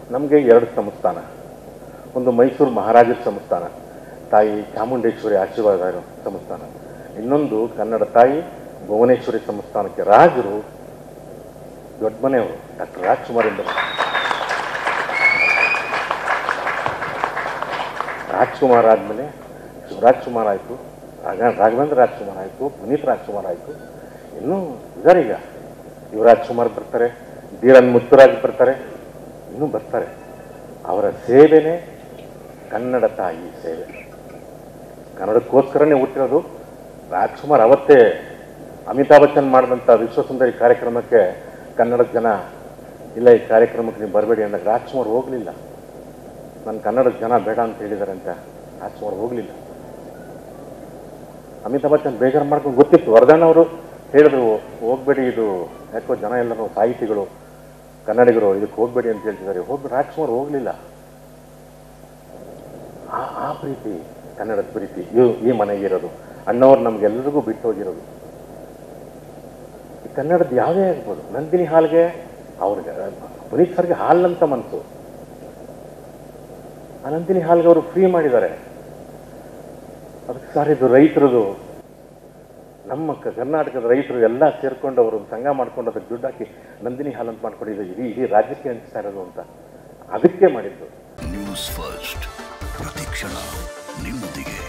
ನಮಗೆ ಎರಡು ಸಂಸ್ಥಾನ ಒಂದು ಮೈಸೂರು ಮಹಾರಾಜರ ಸಂಸ್ಥಾನ ತಾಯಿ ಚಾಮುಂಡೇಶ್ವರಿ ಆಶೀರ್ವಾದ ಇರೋ ಸಂಸ್ಥಾನ ಇನ್ನೊಂದು ಕನ್ನಡ ತಾಯಿ ಭುವನೇಶ್ವರಿ ಸಂಸ್ಥಾನಕ್ಕೆ ರಾಜರು ದೊಡ್ಡ ಮನೆಯವರು ಡಾಕ್ಟರ್ ರಾಜ್ಕುಮಾರ್ ಎಂದರು ರಾಜ್ಕುಮಾರ್ ಆದಮೇಲೆ ಶಿವರಾಜ್ ಕುಮಾರ್ ಆಯಿತು ರಾಘ ರಾಘವೇಂದ್ರ ರಾಜ್ಕುಮಾರ್ ಆಯಿತು ಪುನೀತ್ ರಾಜ್ಕುಮಾರ್ ಆಯಿತು ಇನ್ನೂ ಇದ್ದಾರೆ ಈಗ ಯುವರಾಜ್ ಕುಮಾರ್ ಬರ್ತಾರೆ ಧೀರನ್ ಮುತ್ತುರಾಜ್ ಬರ್ತಾರೆ ಇನ್ನೂ ಬರ್ತಾರೆ ಅವರ ಸೇವೆನೇ ಕನ್ನಡ ತಾಯಿ ಸೇವೆ ಕನ್ನಡಕ್ಕೋಸ್ಕರನೇ ಹುಟ್ಟಿರೋದು ರಾಜ್ಕುಮಾರ್ ಅವತ್ತೇ ಅಮಿತಾಬ್ ಬಚ್ಚನ್ ಮಾಡಿದಂಥ ವಿಶ್ವಸುಂದರಿ ಕಾರ್ಯಕ್ರಮಕ್ಕೆ ಕನ್ನಡದ ಜನ ಇಲ್ಲ ಈ ಕಾರ್ಯಕ್ರಮಕ್ಕೆ ನೀವು ಬರಬೇಡಿ ಅಂದಾಗ ರಾಜ್ಕುಮಾರ್ ಹೋಗಲಿಲ್ಲ ನನ್ನ ಕನ್ನಡದ ಜನ ಬೇಡ ಅಂತ ಹೇಳಿದ್ದಾರೆ ಅಂತ ರಾಜ್ಕುಮಾರ್ ಹೋಗಲಿಲ್ಲ ಅಮಿತಾಬ್ ಬಚ್ಚನ್ ಬೇಜಾರು ಮಾಡ್ಕೊಂಡು ಗೊತ್ತಿತ್ತು ವರದಾನ್ ಅವರು ಹೇಳಿದ್ರು ಹೋಗ್ಬೇಡಿ ಇದು ಯಾಕೋ ಜನ ಎಲ್ಲರೂ ಸಾಹಿತಿಗಳು ಕನ್ನಡಿಗರು ಇದಕ್ಕೆ ಹೋಗ್ಬೇಡಿ ಅಂತ ಹೇಳ್ತಿದ್ದಾರೆ ಹೋಗಿ ರಾಜ್ಕುಮಾರ್ ಹೋಗಲಿಲ್ಲ ಆ ಆ ಪ್ರೀತಿ ಕನ್ನಡದ ಪ್ರೀತಿ ಇವು ಈ ಮನೆಗಿರೋದು ಅಣ್ಣವ್ರು ನಮ್ಗೆಲ್ಲರಿಗೂ ಬಿಟ್ಟು ಹೋಗಿರೋದು ಈ ಕನ್ನಡದ ಯಾವುದೇ ಆಗ್ಬೋದು ನಂದಿನಿ ಹಾಲ್ಗೆ ಅವ್ರಿಗೆ ಪುನೀತ್ ಸರ್ಗೆ ಹಾಲಂತ ಮನಸ್ಸು ಆ ನಂದಿನಿ ಹಾಲ್ಗೆ ಅವರು ಫ್ರೀ ಮಾಡಿದ್ದಾರೆ ಅದಕ್ಕೆ ಸರ್ ಇದು ರೈತರದು ನಮ್ಮ ಕ- ಕರ್ನಾಟಕದ ರೈತರು ಎಲ್ಲ ಸೇರ್ಕೊಂಡು ಅವರು ಒಂದು ಸಂಘ ಮಾಡ್ಕೊಂಡು ಅದಕ್ಕೆ ದುಡ್ಡು ಹಾಕಿ ನಂದಿನಿ ಹಾಲು ಅಂತ ಮಾಡ್ಕೊಂಡಿದ್ದು ಇಡೀ ಇಡೀ ರಾಜ್ಯಕ್ಕೆ ಹಂಚ್ತಾ ಇರೋದು ಅಂತ ಅದಕ್ಕೆ ಮಾಡಿದ್ದು ನ್ಯೂಸ್ ಫಸ್ಟ್ ಪ್ರತಿಕ್ಷಣ ನಿಮ್ಮೊಂದಿಗೆ